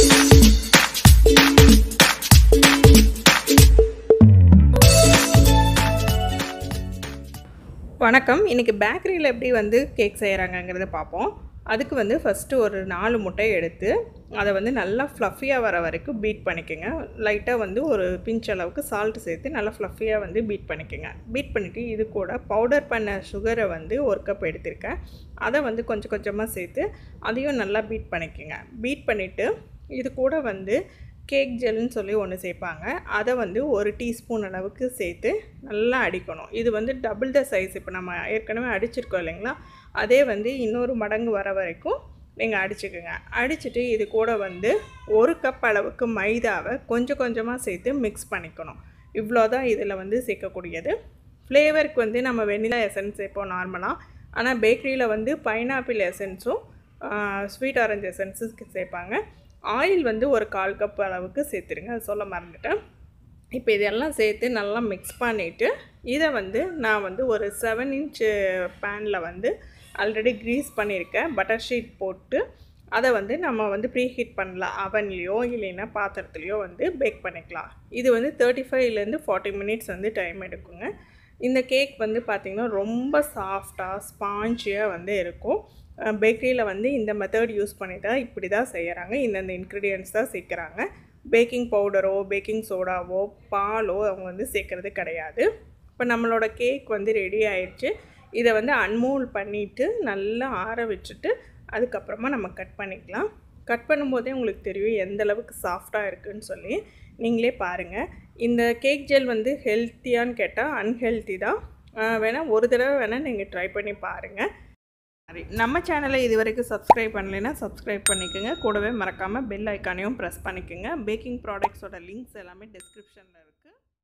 வணக்கம் இன்றைக்கி பேக்கரியில் எப்படி வந்து கேக் செய்கிறாங்கங்கிறத பார்ப்போம் அதுக்கு வந்து ஃபஸ்ட்டு ஒரு நாலு முட்டை எடுத்து அதை வந்து நல்லா ஃப்ளஃபியாக வர வரைக்கும் பீட் பண்ணிக்கோங்க லைட்டாக வந்து ஒரு பிஞ்ச் அளவுக்கு சால்ட் சேர்த்து நல்லா ஃப்ளஃபியாக வந்து பீட் பண்ணிக்கோங்க பீட் பண்ணிவிட்டு இது கூட பவுடர் பண்ண சுகரை வந்து ஒரு கப் எடுத்திருக்கேன் அதை வந்து கொஞ்சம் கொஞ்சமாக சேர்த்து அதையும் நல்லா பீட் பண்ணிக்கோங்க பீட் பண்ணிவிட்டு இது கூட வந்து கேக் ஜெல்னு சொல்லி ஒன்று சேர்ப்பாங்க அதை வந்து ஒரு டீஸ்பூன் அளவுக்கு சேர்த்து நல்லா அடிக்கணும் இது வந்து டபுள் த சைஸ் இப்போ நம்ம ஏற்கனவே அடிச்சிருக்கோம் இல்லைங்களா அதே வந்து இன்னொரு மடங்கு வர வரைக்கும் நீங்கள் அடிச்சுக்கோங்க அடிச்சுட்டு இது கூட வந்து ஒரு கப் அளவுக்கு மைதாவை கொஞ்சம் கொஞ்சமாக சேர்த்து மிக்ஸ் பண்ணிக்கணும் இவ்வளோ தான் இதில் வந்து சேர்க்கக்கூடியது ஃப்ளேவருக்கு வந்து நம்ம வெண்ணிலா எசன்ஸ் சேர்ப்போம் நார்மலாக ஆனால் பேக்கரியில் வந்து பைனாப்பிள் எசன்ஸும் ஸ்வீட் ஆரஞ்சு எசன்ஸும் சேர்ப்பாங்க ஆயில் வந்து ஒரு கால் கப் அளவுக்கு சேர்த்துருங்க அது சொல்ல மறந்துட்டேன் இப்போ இதெல்லாம் சேர்த்து நல்லா மிக்ஸ் பண்ணிவிட்டு இதை வந்து நான் வந்து ஒரு செவன் இன்ச்சு பேனில் வந்து ஆல்ரெடி க்ரீஸ் பண்ணியிருக்கேன் பட்டர் ஷீட் போட்டு அதை வந்து நம்ம வந்து ப்ரீ ஹீட் பண்ணலாம் அவன்லேயோ இல்லைன்னா பாத்திரத்துலேயோ வந்து பேக் பண்ணிக்கலாம் இது வந்து தேர்ட்டி ஃபைவ்லேருந்து ஃபார்ட்டி மினிட்ஸ் வந்து டைம் எடுக்குங்க இந்த கேக் வந்து பார்த்திங்கன்னா ரொம்ப சாஃப்டாக ஸ்பாஞ்சியாக வந்து இருக்கும் பேக்கரியில் வந்து இந்த மெத்தட் யூஸ் பண்ணி தான் இப்படி தான் செய்கிறாங்க இந்தந்த இன்க்ரீடியன்ட்ஸ் தான் சேர்க்குறாங்க பேக்கிங் பவுடரோ பேக்கிங் சோடாவோ பாலோ அவங்க வந்து சேர்க்குறது கிடையாது இப்போ நம்மளோட கேக் வந்து ரெடி ஆயிடுச்சு இதை வந்து அன்மோல் பண்ணிவிட்டு நல்லா ஆற வச்சுட்டு அதுக்கப்புறமா நம்ம கட் பண்ணிக்கலாம் கட் பண்ணும்போதே உங்களுக்கு தெரியும் எந்த அளவுக்கு சாஃப்டாக இருக்குதுன்னு சொல்லி நீங்களே பாருங்கள் இந்த கேக் ஜெல் வந்து ஹெல்த்தியான்னு கேட்டால் அன்ஹெல்த்தி தான் வேணால் ஒரு தடவை வேணால் நீங்கள் ட்ரை பண்ணி பாருங்கள் சரி நம்ம சேனலை இது வரைக்கும் சப்ஸ்கிரைப் பண்ணலைன்னா சப்ஸ்கிரைப் பண்ணிக்கோங்க கூடவே மறக்காமல் பெல் ஐக்கானையும் ப்ரெஸ் பண்ணிக்கோங்க பேக்கிங் ப்ராடக்ட்ஸோட லிங்க்ஸ் எல்லாமே டிஸ்கிரிப்ஷனில் இருக்குது